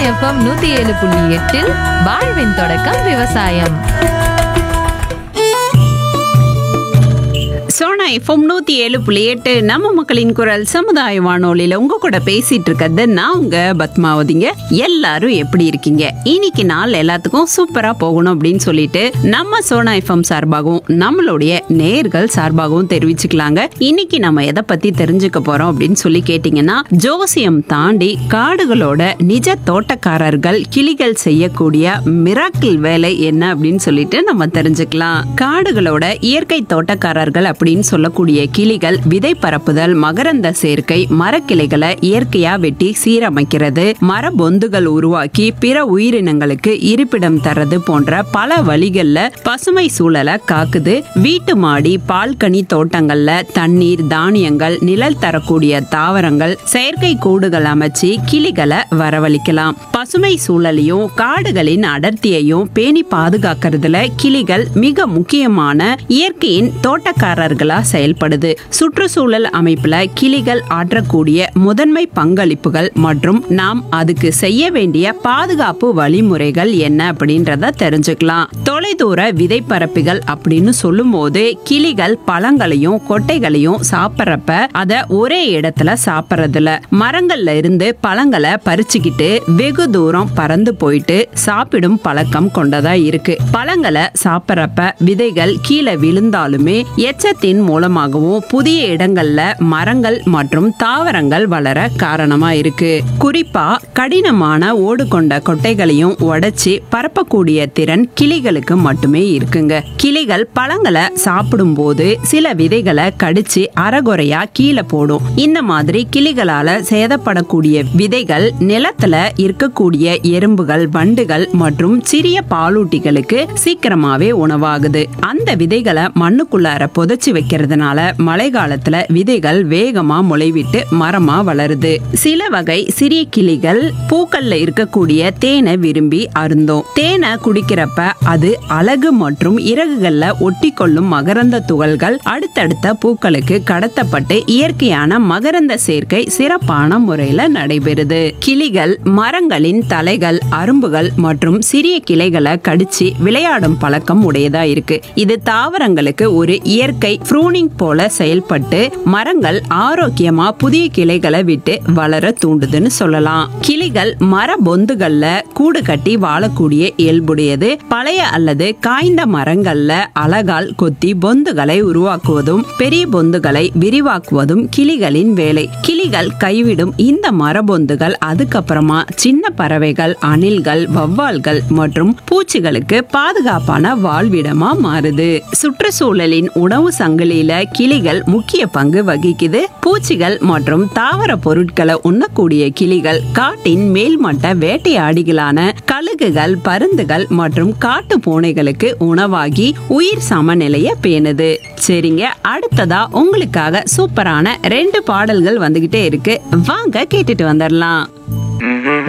FM நூத்தி ஏழு புள்ளி எட்டில் வாழ்வின் தொடக்கம் விவசாயம் சோனா எஃப்எம் நூத்தி ஏழு புள்ளி எட்டு நம்ம மக்களின் குரல் சமுதாய வானொலியில உங்க கூட பேசிட்டு இருக்கிறது நான் உங்க பத்மாவதிங்க எல்லாரும் எப்படி இருக்கீங்க இன்னைக்கு நாள் எல்லாத்துக்கும் சூப்பரா போகணும் அப்படின்னு சொல்லிட்டு நம்ம சோனா எஃப்எம் சார்பாகவும் நம்மளுடைய நேர்கள் சார்பாகவும் தெரிவிச்சுக்கலாங்க இன்னைக்கு நம்ம எதை பத்தி தெரிஞ்சுக்க போறோம் அப்படின்னு சொல்லி கேட்டீங்கன்னா ஜோசியம் தாண்டி காடுகளோட நிஜ தோட்டக்காரர்கள் கிளிகள் செய்யக்கூடிய மிராக்கிள் வேலை என்ன அப்படின்னு சொல்லிட்டு நம்ம தெரிஞ்சுக்கலாம் காடுகளோட இயற்கை தோட்டக்காரர்கள் அப்படின்னு சொல்லக்கூடிய கிளிகள் விதை பரப்புதல் மகரந்த சேர்க்கை மரக்கிளைகளை இயற்கையா வெட்டி சீரமைக்கிறது மர பொந்துகள் உருவாக்கி பிற உயிரினங்களுக்கு இருப்பிடம் தர்றது போன்ற பல வழிகள்ல பசுமை சூழலை காக்குது வீட்டு மாடி பால்கனி தோட்டங்கள்ல தண்ணீர் தானியங்கள் நிழல் தரக்கூடிய தாவரங்கள் செயற்கை கூடுகள் அமைச்சு கிளிகளை வரவழைக்கலாம் பசுமை சூழலையும் காடுகளின் அடர்த்தியையும் பேணி பாதுகாக்கிறதுல கிளிகள் மிக முக்கியமான இயற்கையின் தோட்டக்காரர்களா செயல்படுது சுற்றுச்சூழல் அமைப்புல கிளிகள் ஆற்றக்கூடிய முதன்மை பங்களிப்புகள் மற்றும் நாம் அதுக்கு செய்ய வேண்டிய பாதுகாப்பு வழிமுறைகள் என்ன அப்படின்றத தெரிஞ்சுக்கலாம் தொலைதூர விதைப்பரப்பிகள் அப்படின்னு சொல்லும்போது கிளிகள் பழங்களையும் கொட்டைகளையும் சாப்பிட்றப்ப அத ஒரே இடத்துல சாப்பிட்றதில்ல மரங்கள்ல இருந்து பழங்களை பறிச்சுக்கிட்டு வெகு தூரம் பறந்து போயிட்டு சாப்பிடும் பழக்கம் கொண்டதா இருக்கு பழங்களை சாப்பிட்றப்ப விதைகள் கீழே விழுந்தாலுமே எச்சத்தின் மூலமாகவும் புதிய இடங்கள்ல மரங்கள் மற்றும் தாவரங்கள் வளர காரணமா இருக்கு குறிப்பா கடினமான ஓடு கொண்ட கொட்டைகளையும் உடைச்சி பரப்பக்கூடிய திறன் கிளிகளுக்கு மட்டுமே இருக்குங்க கிளிகள் பழங்களை சாப்பிடும்போது சில விதைகளை கடிச்சு அறகுறையா கீழே போடும் இந்த மாதிரி கிளிகளால சேதப்படக்கூடிய விதைகள் நிலத்துல இருக்கக்கூடிய எறும்புகள் வண்டுகள் மற்றும் சிறிய பாலூட்டிகளுக்கு சீக்கிரமாவே உணவாகுது அந்த விதைகளை மண்ணுக்குள்ளார புதைச்சு வைக்கிறதுனால மழை காலத்துல விதைகள் வேகமா முளைவிட்டு மரமா வளருது சில வகை சிறிய கிளிகள் பூக்கள்ல இருக்கக்கூடிய தேனை விரும்பி அருந்தும் தேனை குடிக்கிறப்ப அது அழகு மற்றும் இறகுகள்ல ஒட்டி கொள்ளும் மகரந்த துகள்கள் அடுத்தடுத்த பூக்களுக்கு கடத்தப்பட்டு இயற்கையான மகரந்த சேர்க்கை சிறப்பான முறையில நடைபெறுது கிளிகள் மரங்களின் தலைகள் அரும்புகள் மற்றும் சிறிய கிளைகளை கடிச்சு விளையாடும் பழக்கம் உடையதா இருக்கு இது தாவரங்களுக்கு ஒரு இயற்கை ப்ரூனிங் போல செயல்பட்டு மரங்கள் ஆரோக்கியமா புதிய கிளைகளை விட்டு வளர தூண்டுதுன்னு சொல்லலாம் கிளிகள் மர பொந்துகள்ல கூடு கட்டி வாழக்கூடிய இயல்புடையது பழைய அல்லது காய்ந்த மரங்கள்ல அழகால் கொத்தி பொந்துகளை உருவாக்குவதும் பெரிய பொந்துகளை விரிவாக்குவதும் கிளிகளின் வேலை கிளிகள் கைவிடும் இந்த மரபொந்துகள் அதுக்கப்புறமா சின்ன பறவைகள் அணில்கள் வவ்வால்கள் மற்றும் பூச்சிகளுக்கு பாதுகாப்பான வாழ்விடமா மாறுது சுற்றுச்சூழலின் உணவு சங்கிலியில கிளிகள் முக்கிய பங்கு வகிக்குது பூச்சிகள் மற்றும் தாவர பொருட்களை உண்ணக்கூடிய கிளிகள் காட்டின் மேல்மட்ட வேட்டையாடிகளான கழுகுகள் பருந்துகள் மற்றும் காட்டு பூனைகளுக்கு உணவாகி உயிர் சமநிலைய பேணுது சரிங்க அடுத்ததா உங்களுக்காக சூப்பரான ரெண்டு பாடல்கள் வந்துகிட்டே இருக்கு வாங்க கேட்டுட்டு வந்துடலாம்